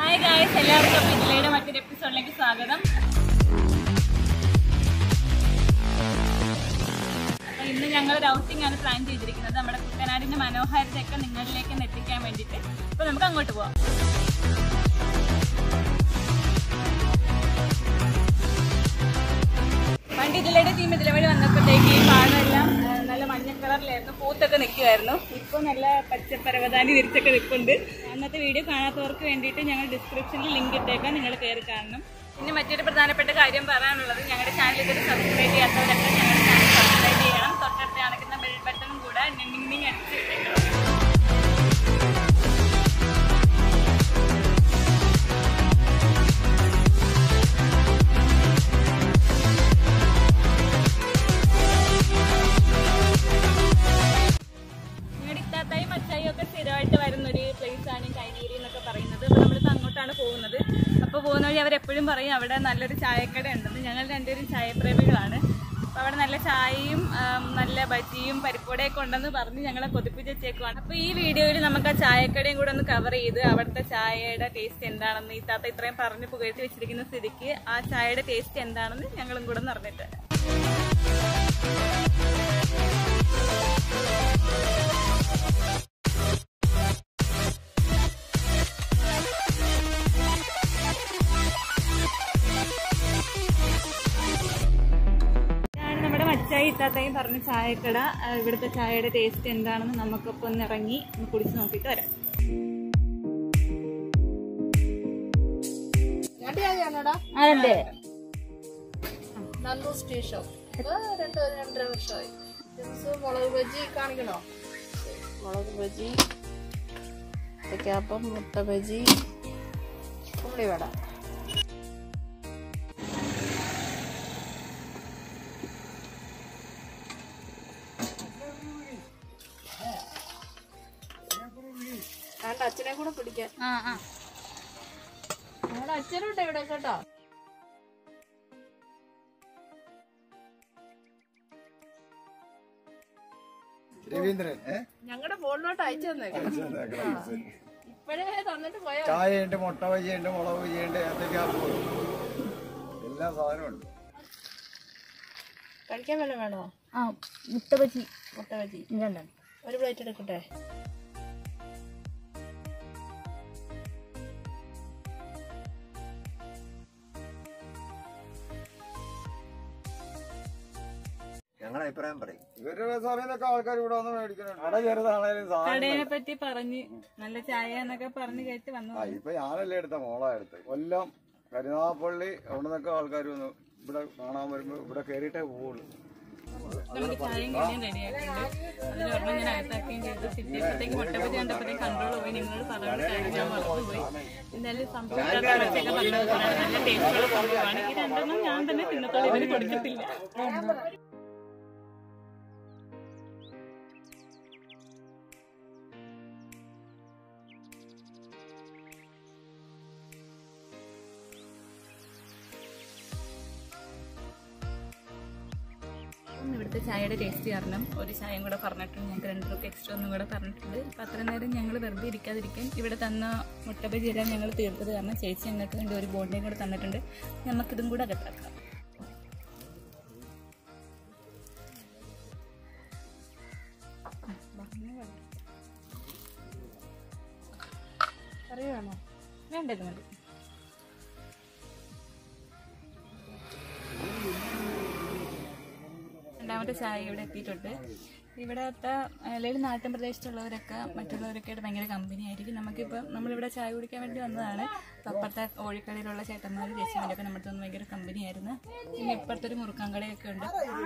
Hi guys എല്ലാവർക്കും മിഥിലയുടെ മറ്റൊരു എപ്പിസോഡിലേക്ക് സ്വാഗതം അപ്പൊ ഇന്ന് ഞങ്ങൾ ഒരു ഔട്ടിംഗ് ആണ് പ്ലാൻ ചെയ്തിരിക്കുന്നത് നമ്മുടെ കുട്ടനാടിന്റെ മനോഹാരിതയൊക്കെ നിങ്ങളിലേക്ക് ഒന്ന് എത്തിക്കാൻ വേണ്ടിയിട്ട് അപ്പൊ നമുക്ക് അങ്ങോട്ട് പോവാം പണ്ട് ഇതിലയുടെ ടീം ഇതിലെ വഴി വന്നപ്പോഴത്തേക്ക് ഈ പാടെല്ലാം ആ, നല്ല മഞ്ഞ കളറിലായിരുന്നു പൂത്തൊക്കെ നിൽക്കുമായിരുന്നു ഇപ്പോൾ നല്ല പച്ചപ്പരവതാനി വിരിച്ചൊക്കെ നിൽക്കുന്നുണ്ട് അന്നത്തെ വീഡിയോ കാണാത്തവർക്ക് വേണ്ടിയിട്ട് ഞങ്ങൾ ഡിസ്ക്രിപ്ഷനിൽ ലിങ്ക് ഇട്ടേക്കാം നിങ്ങൾ കയറി കാണണം പിന്നെ മറ്റൊരു പ്രധാനപ്പെട്ട കാര്യം പറയാനുള്ളത് ഞങ്ങളുടെ ചാനൽ ഇതൊരു സബ്സ്ക്രൈബ് ചെയ്യാത്തവരൊക്കെ ഞങ്ങളുടെ ചാനൽ സബ്സ്ക്രൈബ് ചെയ്യണം തൊട്ടടുത്ത് കാണിക്കുന്ന ബെൽ ബട്ടണും കൂടെ നിന്നിങ് അടിച്ചിട്ടേക്കണം ഞങ്ങളുടെ ഇത്താത്തായും മച്ചായും ഒക്കെ സ്ഥിരമായിട്ട് വരുന്ന ഒരു പ്ലേസ് ആണ് ഈ കൈനീരി എന്നൊക്കെ പറയുന്നത് അപ്പോൾ നമ്മളിപ്പോൾ അങ്ങോട്ടാണ് പോകുന്നത് അപ്പോൾ പോകുന്ന വഴി അവരെപ്പോഴും പറയും അവിടെ നല്ലൊരു ചായക്കട ഉണ്ടെന്ന് ഞങ്ങൾ രണ്ടുപേരും ചായപ്രേമികളാണ് അപ്പോൾ അവിടെ നല്ല ചായയും ആം, നല്ല ബജിയും പരിപ്പോടയൊക്കെ ഉണ്ടെന്ന് പറഞ്ഞ് ഞങ്ങളെ കൊതിപ്പിച്ച് വെച്ചേക്കുവാണ് അപ്പോൾ ഈ വീഡിയോയിൽ നമുക്ക് ആ ചായക്കടയും കൂടെ ഒന്ന് കവർ ചെയ്ത് അവിടുത്തെ ചായയുടെ ടേസ്റ്റ് എന്താണെന്ന് ഈ താത്ത ഇത്രയും പറഞ്ഞ് പുകഴ്ത്തി വെച്ചിരിക്കുന്ന സ്ഥിതിക്ക് ആ ചായയുടെ ടേസ്റ്റ് എന്താണെന്ന് ഞങ്ങളും കൂടെ ഒന്ന് അറിഞ്ഞിട്ട് വരാം. ഇതാണ് നമ്മുടെ മച്ചായി ഇത്താത്തയും പറഞ്ഞ ചായക്കട ആ, ഇവിടുത്തെ ചായയുടെ ടേസ്റ്റ് എന്താണെന്ന് നമുക്കൊപ്പം ഒന്ന് ഇറങ്ങി ഒന്ന് കുടിച്ച് നോക്കിയിട്ട് വരാം അതല്ലേ നന്ദു സ്റ്റേഷൻ ഇത് രണ്ട് രണ്ടര വർഷമായി ജിംസ് മുളക് ബജി കാണിക്കണോ മുളക് ബജി ഏത്തയ്ക്കാപ്പം മുട്ട ബജി ഉള്ളിവട വേണ്ട അച്ഛനെ കൂടെ പിടിക്കാൻ ആ ആ നമ്മുടെ അച്ഛനുണ്ട് ഇവിടെ കേട്ടോ രവീന്ദ്രൻ ഏ? ഞങ്ങളുടെ ഫോണിലോട്ട് അയച്ചു തന്നേക്കാം ഇപ്പഴേ തന്നിട്ട് പോയാ ചായയുണ്ട് മുട്ട ബജിയുണ്ട് മുളക് ബജിയുണ്ട് ഏത്തക്കാപ്പ് എല്ലാ സാധനവും ഉണ്ട് കഴിക്കാൻ വല്ലതും വേണോ ആ മുട്ട ബജി മുട്ട ബജി രണ്ടെണ്ണം ഒരു പ്ലേറ്റ് എടുക്കട്ടെ ഞങ്ങളുടെ അഭിപ്രായം പറയും ഇവരുടെ സമയത്തൊക്കെ ആൾക്കാർ ഇവിടെ വന്ന് മേടിക്കുന്നുണ്ട് കട ചെറുതാണേലും സാധനം കടയെ പറ്റി പറഞ്ഞ് നല്ല ചായ എന്നൊക്കെ പറഞ്ഞ് കേട്ട് വന്നു ആ ഇപ്പൊ ഞാനല്ലേ എടുത്ത മോളാ എടുത്ത് കൊല്ലം കരുനാഗപ്പള്ളി അവിടെ നിന്നൊക്കെ ആൾക്കാർ വന്ന് ഇവിടെ കാണാൻ വരുമ്പോ ഇവിടെ കയറിയിട്ടേ പോകുള്ളൂ നമുക്ക് ചായയും കടിയും റെഡിയായിട്ടുണ്ട് അതിന് ഒരെണ്ണം ഞാൻ അകത്താക്കുകയും ചെയ്തു സിറ്റിയപ്പോഴത്തേക്ക് മുട്ടപ്പറ്റി കണ്ടപ്പോഴത്തേക്ക് കൺട്രോൾ പോയി നിങ്ങളോട് പറഞ്ഞ കാര്യം ഞാൻ മറന്നുപോയി എന്തായാലും സംഭവത്തൊക്കെ വെച്ചൊക്കെ പറഞ്ഞത് പോലെ നല്ല ടേസ്റ്റുള്ള സംഭവമാണ് ഈ രണ്ടെണ്ണം ഞാൻ തന്നെ തിന്നത്തോളം ഇവര് കൊടുക്കത്തില്ല ഒന്ന് ഇവിടുത്തെ ചായയുടെ ടേസ്റ്റ് കാരണം ഒരു ചായയും കൂടെ പറഞ്ഞിട്ടുണ്ട് ഞങ്ങൾക്ക് രണ്ടുപേർക്ക് എക്സ്ട്രാ ഒന്നും കൂടെ പറഞ്ഞിട്ടുണ്ട് അപ്പം അത്ര നേരം ഞങ്ങൾ വെറുതെ ഇരിക്കാതിരിക്കാൻ ഇവിടെ തന്ന മുട്ട ബജിയെല്ലാം ഞങ്ങൾ തീർത്തത് കാരണം ചേച്ചി ഞങ്ങൾക്ക് വേണ്ടി ഒരു ബോണ്ടിയും കൂടെ തന്നിട്ടുണ്ട് നമുക്കിതും കൂടെ അകത്താക്കാം കറി വേണോ വേണ്ടത് മതി രണ്ടാമത്തെ ചായ ഇവിടെ എത്തിയിട്ടുണ്ട് ഇവിടത്തെ അല്ലെങ്കിൽ നാട്ടിൻ പ്രദേശത്തുള്ളവരൊക്കെ മറ്റുള്ളവരൊക്കെ ആയിട്ട് ഭയങ്കര കമ്പനി ആയിരിക്കും നമുക്കിപ്പോൾ നമ്മളിവിടെ ചായ കുടിക്കാൻ വേണ്ടി വന്നതാണ് അപ്പോൾ അപ്പുറത്തെ ഓഴിക്കളിയിലുള്ള ചേട്ടന്മാരും ചേച്ചിമാരൊക്കെ നമ്മുടെ അടുത്ത് ഭയങ്കര കമ്പനി ആയിരുന്നു പിന്നെ ഇപ്പുറത്തെ ഒരു മുറുക്കാൻ കടയൊക്കെ ഉണ്ട്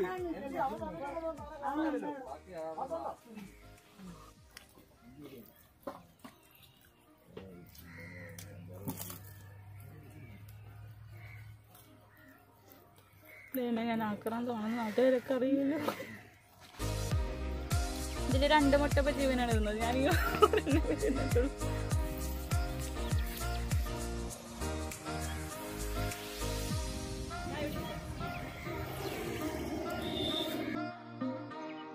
ഇതന്നെ ഞാൻ ആക്രാൻ തോന്നുന്നു നാട്ടുകാരൊക്കെ അറിയില്ല ഇതിൽ രണ്ട് മുട്ട ജീവനാണ് ഇരുന്നത് ഞാൻ ഈ ഒരെണ്ണം തിന്നിട്ടുള്ളൂ.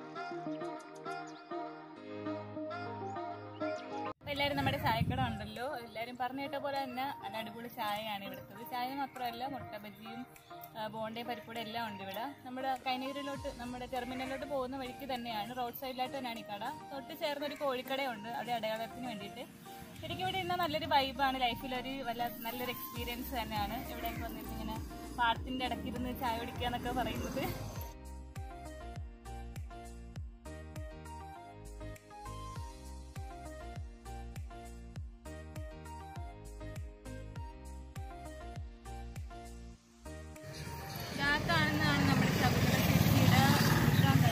അപ്പൊ എല്ലാവരും നമ്മുടെ ചായക്കട ഉണ്ടല്ലോ എല്ലാവരും പറഞ്ഞു കേട്ട പോലെ തന്നെ നല്ല അടിപൊളി ചായയാണ് ഇവിടുത്തത് ചായ മാത്രമല്ല മുട്ട ബജിയും ആ, ബോണ്ടയും പരിപ്പൂടെ എല്ലാം ഉണ്ട് ഇവിടെ നമ്മുടെ കൈനീരിലോട്ട് നമ്മുടെ ടെർമിനലിലോട്ട് പോകുന്ന വഴിക്ക് തന്നെയാണ് റോഡ് സൈഡിലായിട്ട് തന്നെയാണ് ഈ കട തൊട്ട് ചേർന്ന് ഒരു കോഴിക്കടയുണ്ട് അവിടെ അടയാളത്തിന് വേണ്ടിയിട്ട് ശരിക്കും ഇവിടെ ഇരുന്ന നല്ലൊരു വൈബാണ് ലൈഫിലൊരു വല്ല നല്ലൊരു എക്സ്പീരിയൻസ് തന്നെയാണ് ഇവിടെയൊക്കെ വന്നിട്ട് ഇങ്ങനെ പാടത്തിൻ്റെ ഇടയ്ക്കിരുന്ന് ചായ കുടിക്കുക എന്നൊക്കെ പറയുന്നത് ഇതാ കാണുന്നതാണ് നമ്മുടെ ശബരിമല ചേച്ചിയുടെ വിശ്രാം കട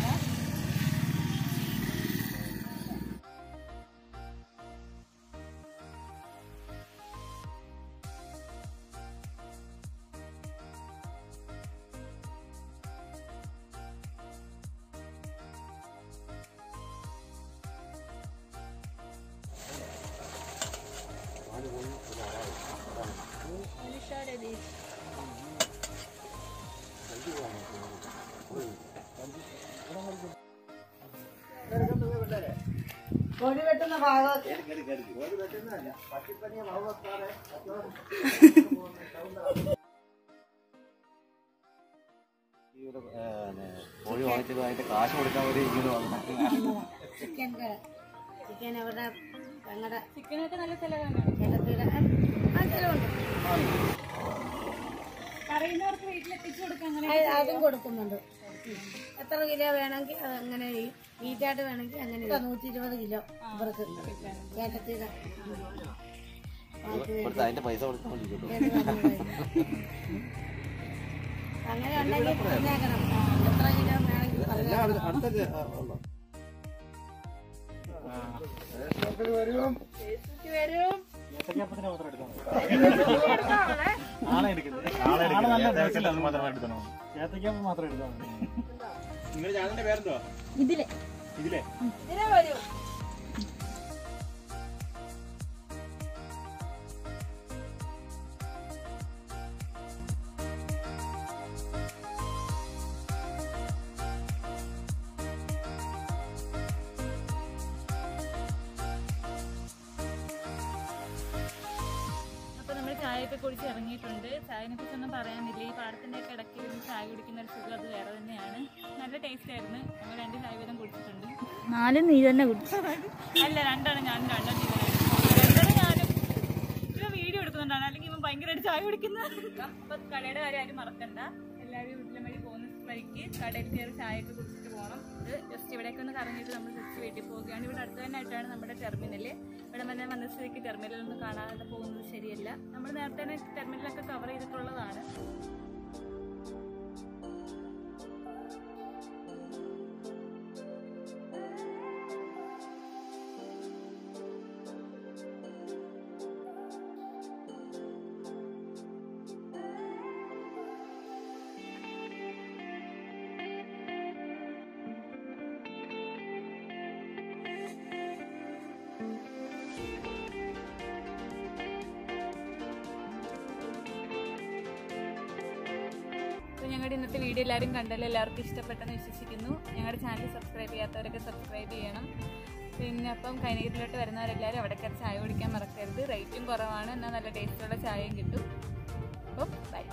കോഴി വെട്ടുന്ന ഭാഗം കോഴി വാങ്ങിച്ചത് അതിന്റെ കാശ് കൊടുക്കാൻ വേണ്ടി ഇങ്ങനെ വന്നു ചിക്കൻ ചിക്കൻ അവിടെ ഞങ്ങളുടെ ചിക്കനൊക്കെ നല്ല ചിലവാണ് കേരളത്തിലെ ആ ചിലവുണ്ട് പറയുന്നവർക്ക് വീട്ടിലെത്തിച്ചു കൊടുക്കാൻ അങ്ങനെ അത് അതും കൊടുക്കുന്നുണ്ട് എത്ര കിലോ വേണമെങ്കിൽ അത് അങ്ങനെ ചെയ്യും മീറ്റായിട്ട് വേണമെങ്കിൽ അങ്ങനെ ചെയ്യും. നൂറ്റി ഇരുപത് കിലോ ഇവർക്ക് കേട്ടത്തിയുടെ കൊടുത്ത് അതിന്റെ പൈസ കൊടുക്കാൻ വേണ്ടി കിട്ടും അങ്ങനെ ഉണ്ടെങ്കിൽ പറഞ്ഞേക്കണം എത്ര കിലോ വേണമെങ്കിൽ പറഞ്ഞേക്കണം അടുത്തൊക്കെ ഉള്ളോ വരും വരും ഇതിനെ വരും അപ്പൊ നമ്മൾ ചായയൊക്കെ കുടിച്ച് ഇറങ്ങിയിട്ടുണ്ട് ചായനെ കുറിച്ചൊന്നും പറയാനില്ല ഈ പാടത്തിന്റെ ഒക്കെ ഇടയ്ക്ക് ഇരുന്ന് ചായ കുടിക്കുന്ന ഒരു സുഖം അത് വേറെ തന്നെയാണ് നല്ല ടേസ്റ്റ് ആയിരുന്നു ഞങ്ങൾ രണ്ട് ചായ വീതം കുടിച്ചിട്ടുണ്ട് നാലും നീ തന്നെ കുടിച്ചു അല്ല രണ്ടാണ് ഞാനും രണ്ടാം രണ്ടാണ് ഞാനും ഇവ വീഡിയോ എടുക്കുന്നുണ്ടാണ് അല്ലെങ്കിൽ ഇവൻ ഭയങ്കരമായിട്ട് ചായ കുടിക്കുന്നത് അപ്പൊ കടയുടെ കാര്യം ആരും മറക്കണ്ട എല്ലാവരും വീട്ടിലെ വഴി പോകുന്ന വഴിക്ക് കടയിൽ കയറി ചായയൊക്കെ കുടിച്ചിട്ട് പോകണം ഇത് ജസ്റ്റ് ഇവിടേക്ക് ഒന്ന് കറങ്ങിയിട്ട് നമ്മൾ തിരിച്ച് വീട്ടിൽ പോവുകയാണ് ഇവിടെ അടുത്ത് തന്നെ ആയിട്ടാണ് നമ്മുടെ ടെർമിനൽ ഇവിടെ വന്ന് വന്ന സ്ഥിതിക്ക് ടെർമിനലൊന്നും കാണാതെ പോകുന്നത് ശരിയല്ല നമ്മൾ നേരത്തെ തന്നെ ടെർമിനലൊക്കെ കവർ ചെയ്തിട്ടുള്ളതാണ് അപ്പോൾ ഞങ്ങളുടെ ഇന്നത്തെ വീഡിയോ എല്ലാവരും കണ്ടല്ലോ എല്ലാവർക്കും ഇഷ്ടപ്പെട്ടെന്ന് വിശ്വസിക്കുന്നു ഞങ്ങളുടെ ചാനൽ സബ്സ്ക്രൈബ് ചെയ്യാത്തവരൊക്കെ സബ്സ്ക്രൈബ് ചെയ്യണം പിന്നെ അപ്പം കൈനീരിലോട്ട് വരുന്നവരെല്ലാവരും അവിടെ കയറി ചായ കുടിക്കാൻ മറക്കരുത് റേറ്റും കുറവാണ് എന്നാൽ നല്ല ടേസ്റ്റുള്ള ചായയും കിട്ടും അപ്പം ബൈ